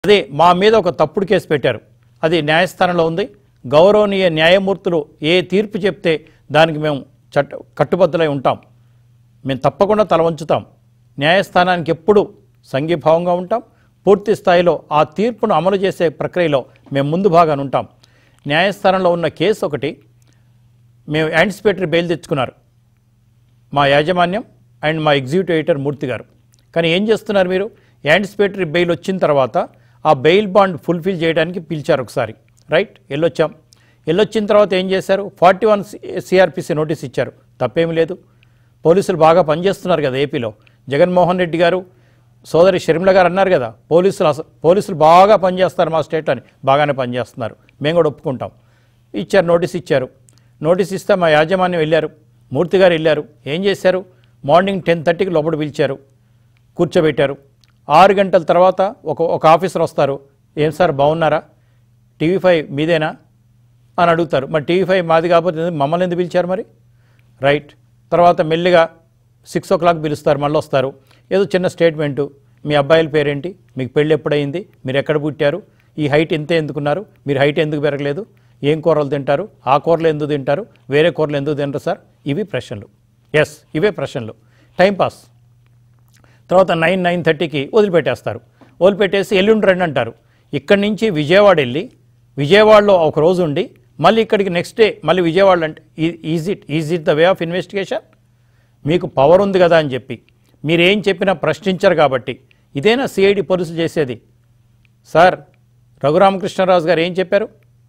అదే మా మీద ఒక తప్పుడు కేసు పెట్టారు అది న్యాయస్థానంలో ఉంది గౌరవనీయ న్యాయమూర్తులు ఏ తీర్పు చెప్తే దానికి మేము చట్ట కట్టుబద్ధులై ఉంటాం మేము తప్పకుండా తల వంచుతాం న్యాయస్థానానికి ఎప్పుడు సంఘీభావంగా ఉంటాం పూర్తి స్థాయిలో ఆ తీర్పును అమలు చేసే ప్రక్రియలో మేము ముందు భాగాన ఉంటాం న్యాయస్థానంలో ఉన్న కేసు ఒకటి మేము యాంటిసిపేటరీ బెయిల్ తెచ్చుకున్నారు మా యాజమాన్యం అండ్ మా ఎగ్జిక్యూటివ్ ఎడిటర్ మూర్తి గారు కానీ ఏం చేస్తున్నారు మీరు యాంటిసిపేటరీ బెయిల్ వచ్చిన తర్వాత ఆ బెయిల్ బాండ్ ఫుల్ఫిల్ చేయడానికి పిలిచారు ఒకసారి రైట్ వెళ్ళొచ్చాం వెళ్ళొచ్చిన తర్వాత ఏం చేశారు ఫార్టీ వన్ సిఆర్పిసి నోటీస్ ఇచ్చారు తప్పేమీ లేదు పోలీసులు బాగా పనిచేస్తున్నారు కదా ఏపీలో జగన్మోహన్ రెడ్డి గారు సోదరి షర్మిల గారు అన్నారు కదా పోలీసులు అస పోలీసులు బాగా పనిచేస్తారు మా స్టేట్ అని బాగానే పనిచేస్తున్నారు మేము కూడా ఒప్పుకుంటాం ఇచ్చారు నోటీస్ ఇచ్చారు నోటీస్ ఇస్తే మా యాజమాన్యం వెళ్ళారు మూర్తి గారు వెళ్ళారు ఏం చేశారు మార్నింగ్ టెన్ థర్టీకి లోపల పిలిచారు కూర్చోబెట్టారు ఆరు గంటల తర్వాత ఒక ఒక ఆఫీసర్ వస్తారు ఏం సార్ బాగున్నారా టీవీ ఫైవ్ మీదేనా అని అడుగుతారు మరి టీవీ ఫైవ్ మాది కాకపోతే ఎందుకు- మమ్మల్ని ఎందుకు పిలిచారు మరి రైట్ తర్వాత మెల్లిగా సిక్స్ ఓ క్లాక్ పిలుస్తారు మళ్ళీ వస్తారు ఏదో చిన్న స్టేట్మెంటు మీ అబ్బాయిల పేరేంటి మీకు పెళ్ళి ఎప్పుడైంది మీరు ఎక్కడ పుట్టారు ఈ హైట్ ఇంతే ఎందుకున్నారు మీరు హైట్ ఎందుకు పెరగలేదు ఏం కూరలు తింటారు ఆ కూరలు ఎందుకు తింటారు వేరే కూరలు ఎందుకు తింటారు సార్ ఇవి ప్రశ్నలు ఎస్ ఇవే ప్రశ్నలు టైంపాస్ తర్వాత నైన్ నైన్ థర్టీకి వదిలిపెట్టేస్తారు వదిలిపెట్టేసి ఎల్లుండి రండి అంటారు ఇక్కడి నుంచి విజయవాడ వెళ్ళి విజయవాడలో ఒక రోజు ఉండి మళ్ళీ ఇక్కడికి నెక్స్ట్ డే మళ్ళీ విజయవాడ అంటే is it is it the way of investigation మీకు పవర్ ఉంది కదా అని చెప్పి మీరేం చెప్పినా ప్రశ్నించరు కాబట్టి ఇదేనా సిఐడి పోలీసులు చేసేది సార్ రఘురామకృష్ణరాజు గారు ఏం చెప్పారు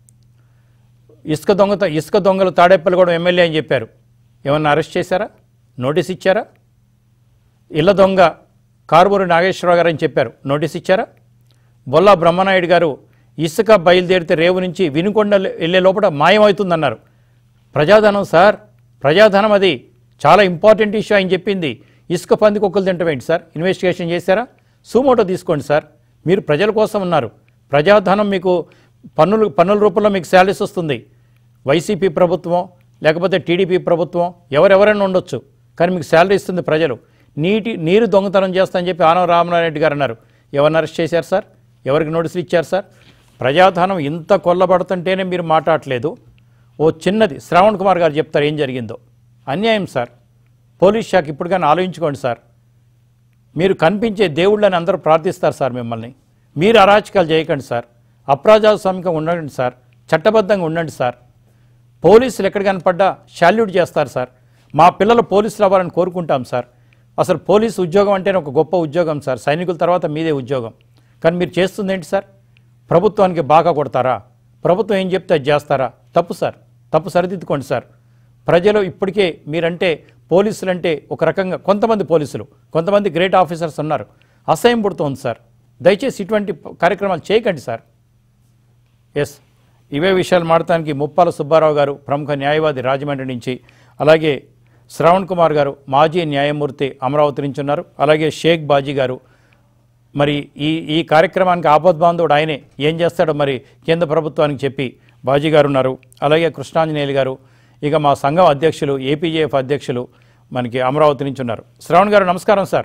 ఇసుక దొంగత ఇసుక దొంగలు తాడేపల్లిగూడెం ఎమ్మెల్యే అని చెప్పారు ఏమన్నా అరెస్ట్ చేశారా నోటీస్ ఇచ్చారా ఇళ్ల దొంగ కారుమూరి నాగేశ్వరరావు గారు అని చెప్పారు నోటీస్ ఇచ్చారా బొల్లా బ్రహ్మనాయుడు గారు ఇసుక బయలుదేరితే రేవు నుంచి వినుకొండ వెళ్ళే లోపల మాయమవుతుందన్నారు ప్రజాధనం సార్ ప్రజాధనం అది చాలా ఇంపార్టెంట్ ఇష్యూ ఆయన చెప్పింది ఇసుక పంది కుక్కలు తింటమేంటి సార్ ఇన్వెస్టిగేషన్ చేశారా సుమోటో తీసుకోండి సార్ మీరు ప్రజల కోసం ఉన్నారు ప్రజాధనం మీకు పన్నులు పన్నుల రూపంలో మీకు శాలరీస్ వస్తుంది వైసీపీ ప్రభుత్వం లేకపోతే టీడీపీ ప్రభుత్వం ఎవరెవరైనా ఉండొచ్చు కానీ మీకు శాలరీ ఇస్తుంది ప్రజలు నీటి నీరు దొంగతనం చేస్తానని చెప్పి ఆనవ రామనారెడ్డి గారు అన్నారు ఎవరిని అరెస్ట్ చేశారు సార్ ఎవరికి నోటీసులు ఇచ్చారు సార్ ప్రజాధనం ఇంత కొల్లబడుతుంటేనే మీరు మాట్లాడట్లేదు ఓ చిన్నది శ్రావణ్ కుమార్ గారు చెప్తారు ఏం జరిగిందో అన్యాయం సార్ పోలీస్ శాఖ ఇప్పుడు కానీ ఆలోచించుకోండి సార్ మీరు కనిపించే దేవుళ్ళని అందరూ ప్రార్థిస్తారు సార్ మిమ్మల్ని మీరు అరాచకాలు చేయకండి సార్ అప్రజాస్వామికంగా ఉండండి సార్ చట్టబద్ధంగా ఉండండి సార్ పోలీసులు ఎక్కడ కనపడ్డా శాల్యూట్ చేస్తారు సార్ మా పిల్లలు పోలీసులు అవ్వాలని కోరుకుంటాం సార్ అసలు పోలీసు ఉద్యోగం అంటేనే ఒక గొప్ప ఉద్యోగం సార్ సైనికుల తర్వాత మీదే ఉద్యోగం కానీ మీరు చేస్తుంది ఏంటి సార్ ప్రభుత్వానికి బాగా కొడతారా ప్రభుత్వం ఏం చెప్తే అది చేస్తారా తప్పు సార్ తప్పు సరిదిద్దుకోండి సార్ ప్రజలు ఇప్పటికే మీరంటే పోలీసులంటే ఒక రకంగా కొంతమంది పోలీసులు కొంతమంది గ్రేట్ ఆఫీసర్స్ ఉన్నారు అసహ్యం పుడుతోంది సార్ దయచేసి ఇటువంటి కార్యక్రమాలు చేయకండి సార్ ఎస్ ఇవే విషయాలు మాడటానికి ముప్పాల సుబ్బారావు గారు ప్రముఖ న్యాయవాది రాజమండ్రి నుంచి అలాగే శ్రవణ్ కుమార్ గారు మాజీ న్యాయమూర్తి అమరావతి నుంచి ఉన్నారు అలాగే షేక్ బాజీ గారు మరి ఈ ఈ కార్యక్రమానికి ఆపద్బాంధవుడు ఆయనే ఏం చేస్తాడో మరి కేంద్ర ప్రభుత్వానికి చెప్పి బాజీ గారు ఉన్నారు అలాగే కృష్ణాంజనేయులు గారు ఇక మా సంఘం అధ్యక్షులు ఏపీజేఎఫ్ అధ్యక్షులు మనకి అమరావతి నుంచి ఉన్నారు శ్రవణ్ గారు నమస్కారం సార్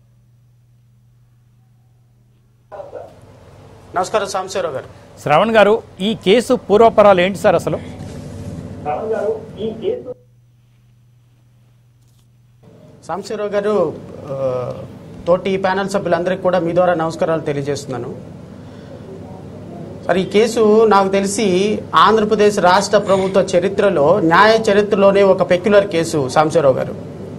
నమస్కారం సాంబశివరావు గారు శ్రవణ్ గారు ఈ కేసు పూర్వపరాలు ఏంటి సార్ అసలు సాంబశివరావు గారు ఆ, తోటి ప్యానల్ సభ్యులందరికీ కూడా మీ ద్వారా నమస్కారాలు తెలియజేస్తున్నాను సార్ ఈ కేసు నాకు తెలిసి ఆంధ్రప్రదేశ్ రాష్ట్ర ప్రభుత్వ చరిత్రలో న్యాయ చరిత్రలోనే ఒక పెక్యులర్ కేసు సాంబశివరావు గారు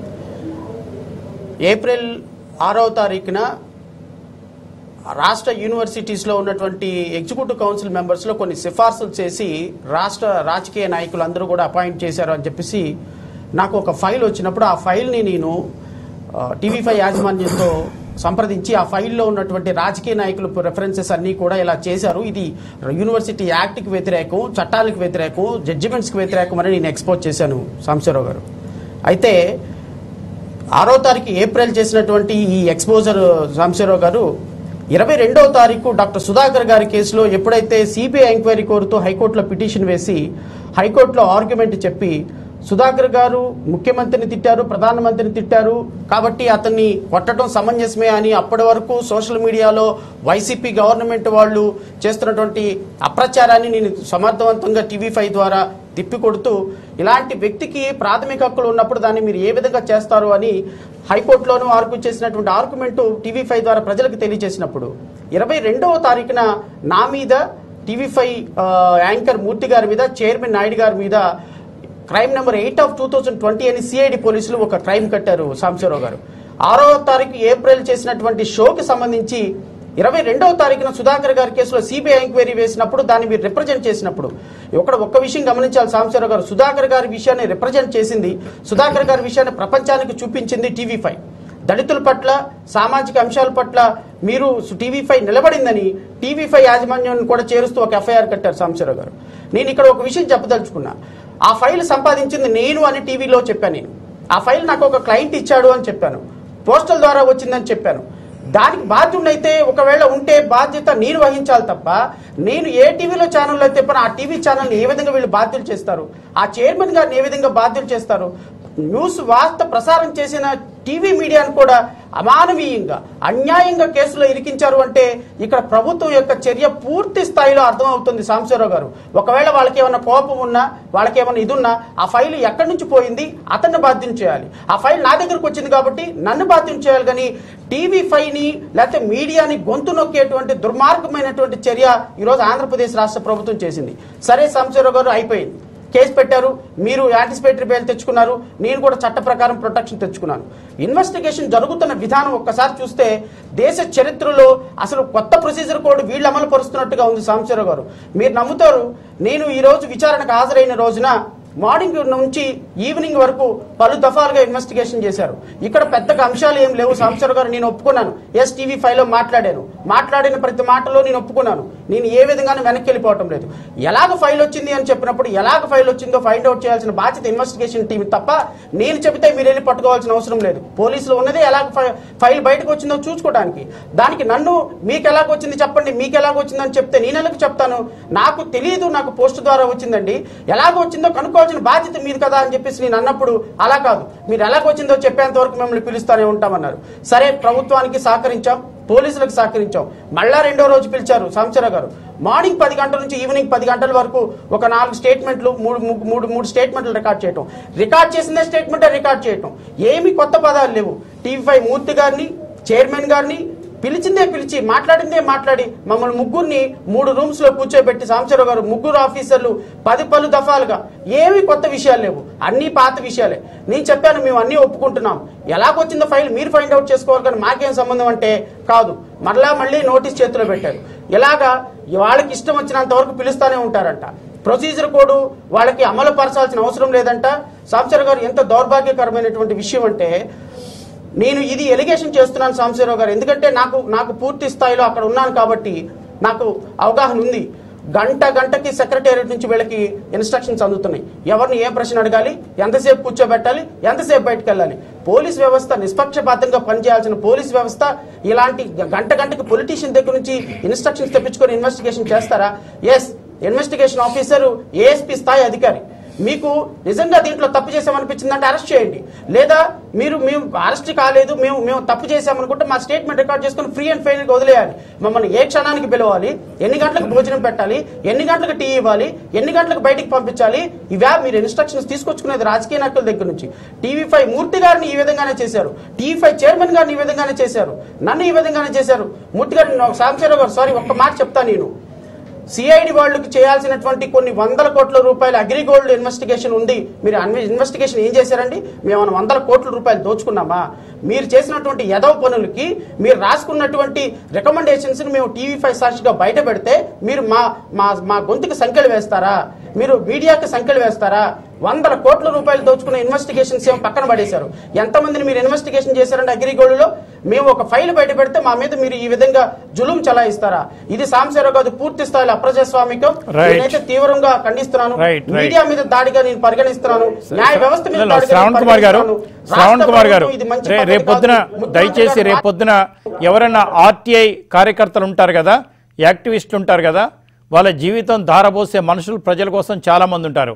ఏప్రిల్ ఆరవ తారీఖున రాష్ట్ర యూనివర్సిటీస్లో ఉన్నటువంటి ఎగ్జిక్యూటివ్ కౌన్సిల్ మెంబర్స్లో కొన్ని సిఫార్సులు చేసి రాష్ట్ర రాజకీయ నాయకులు అందరూ కూడా అపాయింట్ చేశారు అని చెప్పేసి నాకు ఒక ఫైల్ వచ్చినప్పుడు ఆ ఫైల్ని నేను టీవీ ఫైవ్ యాజమాన్యంతో సంప్రదించి ఆ ఫైల్లో ఉన్నటువంటి రాజకీయ నాయకుల రెఫరెన్సెస్ అన్నీ కూడా ఇలా చేశారు ఇది యూనివర్సిటీ యాక్ట్కి వ్యతిరేకం చట్టాలకు వ్యతిరేకం జడ్జిమెంట్స్కి వ్యతిరేకం అని నేను ఎక్స్పోజ్ చేశాను సాంబశివరావు గారు అయితే ఆరో తారీఖు ఏప్రిల్ చేసినటువంటి ఈ ఎక్స్పోజర్ సాంబశివరావు గారు ఇరవై రెండవ తారీఖు డాక్టర్ సుధాకర్ గారి కేసులో ఎప్పుడైతే సిబిఐ ఎంక్వైరీ కోరుతూ హైకోర్టులో పిటిషన్ వేసి హైకోర్టులో ఆర్గ్యుమెంట్ చెప్పి సుధాకర్ గారు ముఖ్యమంత్రిని తిట్టారు ప్రధానమంత్రిని తిట్టారు కాబట్టి అతన్ని కొట్టడం సమంజసమే అని అప్పటి వరకు సోషల్ మీడియాలో వైసీపీ గవర్నమెంట్ వాళ్ళు చేస్తున్నటువంటి అప్రచారాన్ని నేను సమర్థవంతంగా టీవీ ఫైవ్ ద్వారా తిప్పికొడుతూ ఇలాంటి వ్యక్తికి ప్రాథమిక హక్కులు ఉన్నప్పుడు దాన్ని మీరు ఏ విధంగా చేస్తారు అని హైకోర్టులోనూ ఆర్గ్యూ చేసినటువంటి ఆర్గ్యుమెంట్ టీవీ ఫైవ్ ద్వారా ప్రజలకు తెలియజేసినప్పుడు ఇరవై రెండవ తారీఖున నా మీద టీవీ ఫైవ్ యాంకర్ మూర్తి గారి మీద చైర్మన్ నాయుడు గారి మీద crime number eight of two thousand twenty అని సిఐడి పోలీసులు ఒక క్రైమ్ కట్టారు సాంబశివరావు గారు ఆరో తారీఖు ఏప్రిల్ చేసినటువంటి షోకి సంబంధించి ఇరవై రెండవ తారీఖున సుధాకర్ గారి కేసులో సిబిఐ ఎంక్వైరీ వేసినప్పుడు దాన్ని మీరు రిప్రజెంట్ చేసినప్పుడు ఇక్కడ ఒక్క విషయం గమనించాలి సాంబశివరావు గారు సుధాకర్ గారి విషయాన్ని రిప్రజెంట్ చేసింది సుధాకర్ గారి విషయాన్ని ప్రపంచానికి చూపించింది టీవీ ఫైవ్ దళితుల పట్ల సామాజిక అంశాల పట్ల మీరు టీవీ ఫైవ్ నిలబడిందని టీవీ ఫైవ్ యాజమాన్యాన్ని కూడా చేరుస్తూ ఒక ఎఫ్ఐఆర్ కట్టారు సాంబశివరావు గారు నేను ఇక్కడ ఒక విషయం చెప్పదలుచుకున్నా ఆ ఫైల్ సంపాదించింది నేను అని టీవీలో చెప్పాను నేను ఆ ఫైల్ నాకు ఒక క్లయింట్ ఇచ్చాడు అని చెప్పాను పోస్టల్ ద్వారా వచ్చిందని చెప్పాను దానికి బాధ్యుడైతే ఒకవేళ ఉంటే బాధ్యత నేను వహించాలి తప్ప నేను ఏ టీవీలో ఛానల్లో చెప్పిన ఆ టీవీ ఛానల్ని ఏ విధంగా వీళ్ళు బాధ్యులు చేస్తారు ఆ చైర్మన్ గారిని ఏ విధంగా బాధ్యులు చేస్తారు న్యూస్ వార్త ప్రసారం చేసిన టీవీ మీడియాను కూడా అమానవీయంగా అన్యాయంగా కేసులో ఇరికించారు అంటే ఇక్కడ ప్రభుత్వం యొక్క చర్య పూర్తి స్థాయిలో అర్థమవుతుంది సాంబశివరావు గారు ఒకవేళ వాళ్ళకి ఏమైనా కోపం ఉన్నా వాళ్ళకి ఏమైనా ఇది ఉన్నా ఆ ఫైల్ ఎక్కడి నుంచి పోయింది అతన్ని బాధ్యం చేయాలి ఆ ఫైల్ నా దగ్గరకు వచ్చింది కాబట్టి నన్ను బాధ్యం చేయాలి కానీ టీవీ ఫైవ్ని లేకపోతే మీడియాని గొంతు నొక్కేటువంటి దుర్మార్గమైనటువంటి చర్య ఈరోజు ఆంధ్రప్రదేశ్ రాష్ట్ర ప్రభుత్వం చేసింది సరే సాంబశివరావు గారు అయిపోయింది కేసు పెట్టారు మీరు యాంటిసిపేటరీ బెయిల్ తెచ్చుకున్నారు నేను కూడా చట్ట ప్రకారం ప్రొటెక్షన్ తెచ్చుకున్నాను ఇన్వెస్టిగేషన్ జరుగుతున్న విధానం ఒక్కసారి చూస్తే దేశ చరిత్రలో అసలు కొత్త ప్రొసీజర్ కోడ్ వీళ్ళు అమలు పరుస్తున్నట్టుగా ఉంది సాంబశివరావు గారు మీరు నమ్ముతారు నేను ఈ రోజు విచారణకు హాజరైన రోజున మార్నింగ్ నుంచి ఈవినింగ్ వరకు పలు దఫాలుగా ఇన్వెస్టిగేషన్ చేశారు ఇక్కడ పెద్దగా అంశాలు ఏం లేవు సాంబశివరావు గారు నేను ఒప్పుకున్నాను ఎస్ టీవీ ఫైవ్లో మాట్లాడాను మాట్లాడిన ప్రతి మాటలో నేను ఒప్పుకున్నాను నేను ఏ విధంగానూ వెనక్కి వెళ్ళిపోవటం లేదు ఎలాగ ఫైల్ వచ్చింది అని చెప్పినప్పుడు ఎలాగ ఫైల్ వచ్చిందో ఫైండ్ అవుట్ చేయాల్సిన బాధ్యత ఇన్వెస్టిగేషన్ టీం తప్ప నేను చెబితే మీరు వెళ్ళి పట్టుకోవాల్సిన అవసరం లేదు పోలీసులు ఉన్నదే ఎలాగ ఫై- ఫైల్ బయటకు వచ్చిందో చూసుకోవడానికి దానికి నన్ను మీకు ఎలాగ వచ్చింది చెప్పండి మీకు ఎలాగ వచ్చిందని చెప్తే నేను ఎలాగ చెప్తాను నాకు తెలియదు నాకు పోస్ట్ ద్వారా వచ్చిందండి ఎలాగ వచ్చిందో కనుక్కోవాల్సిన బాధ్యత మీది కదా అని చెప్పేసి నేను అన్నప్పుడు అలా కాదు మీరు ఎలాగ వచ్చిందో చెప్పేంత వరకు మిమ్మల్ని పిలుస్తానే ఉంటామన్నారు సరే ప్రభుత్వానికి సహకరించాం పోలీసులకు సహకరించాం మళ్ళా రెండో రోజు పిలిచారు సంచర గారు మార్నింగ్ పది గంటల నుంచి ఈవినింగ్ పది గంటల వరకు ఒక నాలుగు స్టేట్మెంట్లు మూడు మూడు- మూడు మూడు స్టేట్మెంట్లు రికార్డ్ చేయటం రికార్డ్ చేసిందే స్టేట్మెంటే రికార్డ్ చేయటం ఏమి కొత్త పదాలు లేవు టీవీ ఫైవ్ మూర్తి గారిని చైర్మన్ గారిని పిలిచిందే పిలిచి మాట్లాడిందే మాట్లాడి మమ్మల్ని ముగ్గురిని మూడు రూమ్స్ లో కూర్చోబెట్టి సాంబశివరావు గారు ముగ్గురు ఆఫీసర్లు పది పలు దఫాలుగా ఏమీ కొత్త విషయాలు లేవు అన్ని పాత విషయాలే నేను చెప్పాను మేము అన్నీ ఒప్పుకుంటున్నాం ఎలాగొచ్చిందో ఫైల్ మీరు ఫైండ్ అవుట్ చేసుకోవాలి కానీ మాకేం సంబంధం అంటే కాదు మరలా మళ్ళీ నోటీస్ చేతిలో పెట్టారు ఇలాగా వాళ్ళకి ఇష్టం వచ్చినంత వరకు పిలుస్తానే ఉంటారంట ప్రొసీజర్ కోడ్ వాళ్ళకి అమలు పరచాల్సిన అవసరం లేదంట సాంబశివరావు గారు ఎంత దౌర్భాగ్యకరమైనటువంటి విషయం అంటే నేను ఇది ఎలిగేషన్ చేస్తున్నాను సాంబశివరావు గారు ఎందుకంటే నాకు నాకు పూర్తి స్థాయిలో అక్కడ ఉన్నాను కాబట్టి నాకు అవగాహన ఉంది గంట గంటకి సెక్రటేరియట్ నుంచి వీళ్ళకి ఇన్స్ట్రక్షన్స్ అందుతున్నాయి ఎవరిని ఏ ప్రశ్న అడగాలి ఎంతసేపు కూర్చోబెట్టాలి ఎంతసేపు బయటకు వెళ్ళాలి పోలీస్ వ్యవస్థ నిష్పక్షపాతంగా పనిచేయాల్సిన పోలీస్ వ్యవస్థ ఇలాంటి గంట గంటకి పొలిటీషియన్ దగ్గర నుంచి ఇన్స్ట్రక్షన్స్ తెప్పించుకొని ఇన్వెస్టిగేషన్ చేస్తారా ఎస్ ఇన్వెస్టిగేషన్ ఆఫీసర్ ఏఎస్పీ స్థాయి అధికారి మీకు నిజంగా దీంట్లో తప్పు చేసామనిపించిందంటే అరెస్ట్ చేయండి లేదా మీరు మేము అరెస్ట్ కాలేదు మేము మేము తప్పు చేసామనుకుంటే మా స్టేట్మెంట్ రికార్డ్ చేసుకుని ఫ్రీ అండ్ ఫెయిర్ గా వదిలేయాలి మమ్మల్ని ఏ క్షణానికి పిలవాలి ఎన్ని గంటలకు భోజనం పెట్టాలి ఎన్ని గంటలకు టీ ఇవ్వాలి ఎన్ని గంటలకు బయటికి పంపించాలి ఇవే మీరు ఇన్స్ట్రక్షన్స్ తీసుకొచ్చుకునేది రాజకీయ నాయకుల దగ్గర నుంచి టీవీ ఫైవ్ మూర్తి గారిని ఈ విధంగానే చేశారు టీవీ ఫైవ్ చైర్మన్ గారిని ఈ విధంగానే చేశారు నన్ను ఈ విధంగానే చేశారు మూర్తి గారు సాంబశివరావు గారు సారీ ఒక్క మాట చెప్తా నేను సిఐడి వాళ్ళకి చేయాల్సినటువంటి కొన్ని వందల కోట్ల రూపాయల అగ్రిగోల్డ్ ఇన్వెస్టిగేషన్ ఉంది మీరు అన్వే- ఇన్వెస్టిగేషన్ ఏం చేశారండి మేము ఏమైనా వందల కోట్ల రూపాయలు దోచుకున్నామా మీరు చేసినటువంటి యదవ పనులకి మీరు రాసుకున్నటువంటి రికమెండేషన్స్ మేము టీవీ ఫైవ్ సాక్షిగా బయట పెడితే మీరు మా మా మా గొంతుకి సంఖ్యలు వేస్తారా మీరు మీడియాకి సంఖ్యలు వేస్తారా వందల కోట్ల రూపాయలు దోచుకున్న ఇన్వెస్టిగేషన్స్ ఏమో పక్కన పడేశారు ఎంతమందిని మీరు ఇన్వెస్టిగేషన్ చేశారంటే అగ్రిగోల్డ్లో మేము ఒక ఫైల్ బయట పెడితే మా మీద మీరు ఈ విధంగా జులుం చలాయిస్తారా ఇది సాంశరావు కాదు పూర్తి స్థాయిలో అప్రజాస్వామికం Right. నేనైతే తీవ్రంగా ఖండిస్తున్నాను Right, right. మీడియా మీద దాడిగా నేను పరిగణిస్తున్నాను న్యాయ వ్యవస్థ మీద లేదు, దాడిగా శ్రావణ్ నేను కుమార్ గారు పరిగణిస్తున్నాను. శ్రావణ్ రాష్ట్ర కుమార్ గారు ప్రభుత్వం ఇది మంచి రే- పద్ధతి రేపు పొద్దున కాదు. ముఖ్యమంత్రి దయచేసి గారు రేపు పొద్దున ఎవరైనా ఆర్టీఐ కార్యకర్తలు ఉంటారు కదా యాక్టివిస్టులు ఉంటారు కదా వాళ్ళ జీవితం ధారపోసే మనుషులు ప్రజల కోసం చాలా మంది ఉంటారు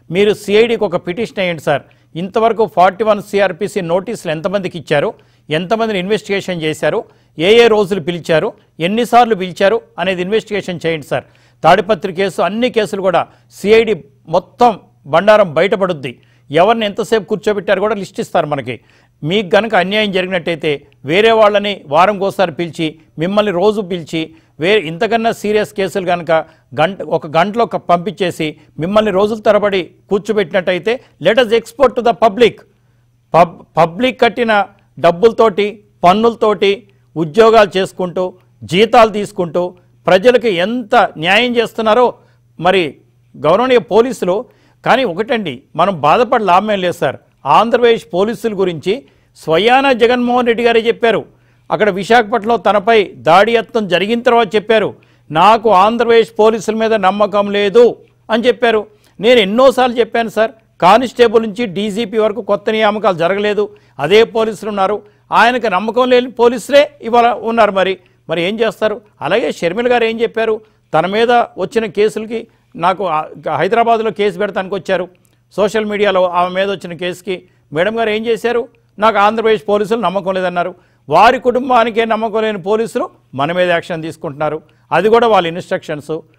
మీరు సిఐడికి ఒక పిటిషన్ వేయండి సార్ ఇంతవరకు ఫార్టీ వన్ సిఆర్పిసి నోటీసులు ఎంతమందికి ఇచ్చారు ఎంతమందిని ఇన్వెస్టిగేషన్ చేశారు ఏ ఏ రోజులు పిలిచారు ఎన్నిసార్లు పిలిచారు అనేది ఇన్వెస్టిగేషన్ చేయండి సార్ తాడిపత్రి కేసు అన్ని కేసులు కూడా సిఐడి మొత్తం బండారం బయటపడుద్ది ఎవరిని ఎంతసేపు కూర్చోబెట్టారు కూడా లిస్ట్ ఇస్తారు మనకి మీకు గనక అన్యాయం జరిగినట్టయితే వేరే వాళ్ళని వారంకోసారి పిలిచి మిమ్మల్ని రోజు పిలిచి వే ఇంతకన్నా సీరియస్ కేసులు కనుక గంట ఒక గంటలో ఒక పంపించేసి మిమ్మల్ని రోజుల తరబడి కూర్చోబెట్టినట్టయితే let us export to the public pub public కట్టిన డబ్బులతోటి పన్నులతోటి ఉద్యోగాలు చేసుకుంటూ జీతాలు తీసుకుంటూ ప్రజలకు ఎంత న్యాయం చేస్తున్నారో మరి గౌరవనీయ పోలీసులు కానీ ఒకటండి మనం బాధపడి లాభం ఏం లేదు సార్ ఆంధ్రప్రదేశ్ పోలీసుల గురించి స్వయాన జగన్మోహన్ రెడ్డి గారే చెప్పారు అక్కడ విశాఖపట్నంలో తనపై దాడి యత్నం జరిగిన తర్వాత చెప్పారు నాకు ఆంధ్రప్రదేశ్ పోలీసుల మీద నమ్మకం లేదు అని చెప్పారు నేను ఎన్నోసార్లు చెప్పాను సార్ కానిస్టేబుల్ నుంచి డీజీపీ వరకు కొత్త నియామకాలు జరగలేదు అదే పోలీసులు ఉన్నారు ఆయనకు నమ్మకం లేని పోలీసులే ఇవాళ ఉన్నారు మరి మరి ఏం చేస్తారు అలాగే షర్మిల గారు ఏం చెప్పారు తన మీద వచ్చిన కేసులకి నాకు ఆ- హైదరాబాద్లో కేసు పెడతానికి వచ్చారు సోషల్ మీడియాలో ఆమె మీద వచ్చిన కేసుకి మేడం గారు ఏం చేశారు నాకు ఆంధ్రప్రదేశ్ పోలీసులు నమ్మకం లేదన్నారు వారి కుటుంబానికే నమ్మకం లేని పోలీసులు మన మీద యాక్షన్ తీసుకుంటున్నారు అది కూడా వాళ్ళ ఇన్స్ట్రక్షన్స్